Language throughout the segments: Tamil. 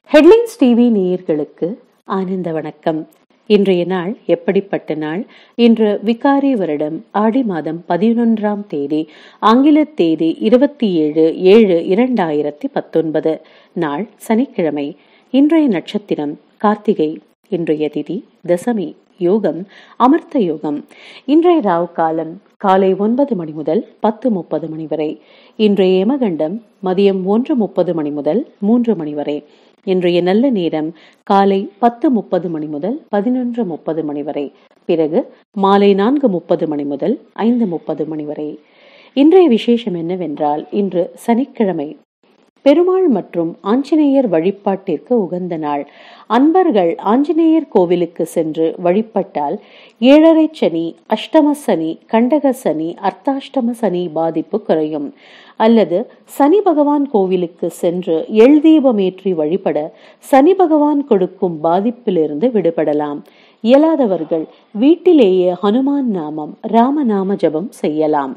ஹெட்லைன்ஸ் டிவி நேயர்களுக்கு ஆனந்த வணக்கம் இன்றைய நாள் எப்படிப்பட்ட நாள் இன்று விகாரி வருடம் ஆடி மாதம் பதினொன்றாம் தேதி ஆங்கில தேதி இருபத்தி ஏழு ஏழு இரண்டாயிரத்தி பத்தொன்பது நாள் சனிக்கிழமை இன்றைய நட்சத்திரம் கார்த்திகை இன்றைய திதி தசமி யோகம் அமர்த்த யோகம் இன்றைய ராவ் காலம் காலை ஒன்பது மணி முதல் பத்து முப்பது மணி வரை இன்றைய யமகண்டம் மதியம் ஒன்று முப்பது மணி முதல் மூன்று மணி வரை இன்றைய நல்ல நேரம் காலை பத்து முப்பது மணி முதல் பதினொன்று முப்பது மணி வரை பிறகு மாலை நான்கு முப்பது மணி முதல் ஐந்து முப்பது மணி வரை இன்றைய விசேஷம் என்னவென்றால் இன்று சனிக்கிழமை பெருமாள் மற்றும் ஆஞ்சநேயர் வழிபாட்டிற்கு உகந்த நாள் அன்பர்கள் ஆஞ்சநேயர் கோவிலுக்கு சென்று வழிபட்டால் ஏழரை சனி அஷ்டம சனி கண்டக சனி அர்த்தாஷ்டம சனி பாதிப்பு குறையும் அல்லது சனி பகவான் கோவிலுக்கு சென்று எள் தீபமேற்றி வழிபட சனி பகவான் கொடுக்கும் பாதிப்பிலிருந்து விடுபடலாம் இயலாதவர்கள் வீட்டிலேயே ஹனுமான் நாமம் ராமநாம ஜபம் செய்யலாம்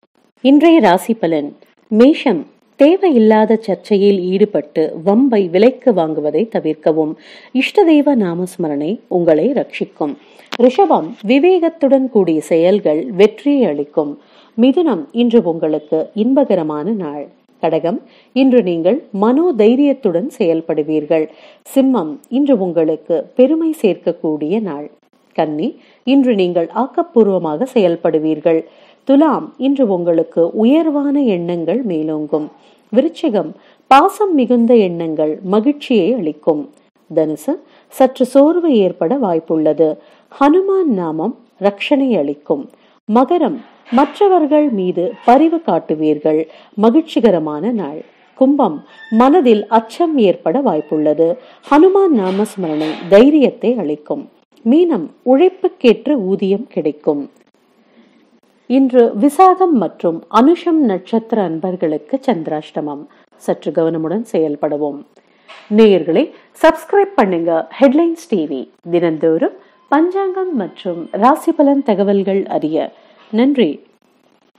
இன்றைய ராசி பலன் மேஷம் தேவையில்லாத சர்ச்சையில் ஈடுபட்டு வம்பை விலைக்கு வாங்குவதை தவிர்க்கவும் இஷ்ட தெய்வ நாமஸ்மரணை உங்களை ரட்சிக்கும் ரிஷபம் விவேகத்துடன் கூடிய செயல்கள் வெற்றியை அளிக்கும் மிதுனம் இன்று உங்களுக்கு இன்பகரமான நாள் கடகம் இன்று நீங்கள் மனோ தைரியத்துடன் செயல்படுவீர்கள் சிம்மம் இன்று உங்களுக்கு பெருமை சேர்க்கக்கூடிய நாள் கன்னி இன்று நீங்கள் ஆக்கப்பூர்வமாக செயல்படுவீர்கள் துலாம் இன்று உங்களுக்கு உயர்வான எண்ணங்கள் மேலோங்கும் விருச்சிகம் பாசம் மிகுந்த எண்ணங்கள் மகிழ்ச்சியை அளிக்கும் தனுசு சற்று சோர்வு ஏற்பட வாய்ப்புள்ளது ஹனுமான் நாமம் ரட்சணை அளிக்கும் மகரம் மற்றவர்கள் மீது பரிவு காட்டுவீர்கள் மகிழ்ச்சிகரமான நாள் கும்பம் மனதில் அச்சம் ஏற்பட வாய்ப்புள்ளது ஹனுமான் நாமஸ்மரணை தைரியத்தை அளிக்கும் மீனம் உழைப்புக்கேற்ற ஊதியம் கிடைக்கும் இன்று விசாகம் மற்றும் அனுஷம் நட்சத்திர அன்பர்களுக்கு சந்திராஷ்டமம் சற்று கவனமுடன் செயல்படுவோம் நேயர்களை சப்ஸ்கிரைப் பண்ணுங்க ஹெட்லைன்ஸ் டிவி தினந்தோறும் பஞ்சாங்கம் மற்றும் ராசி பலன் தகவல்கள் அறிய நன்றி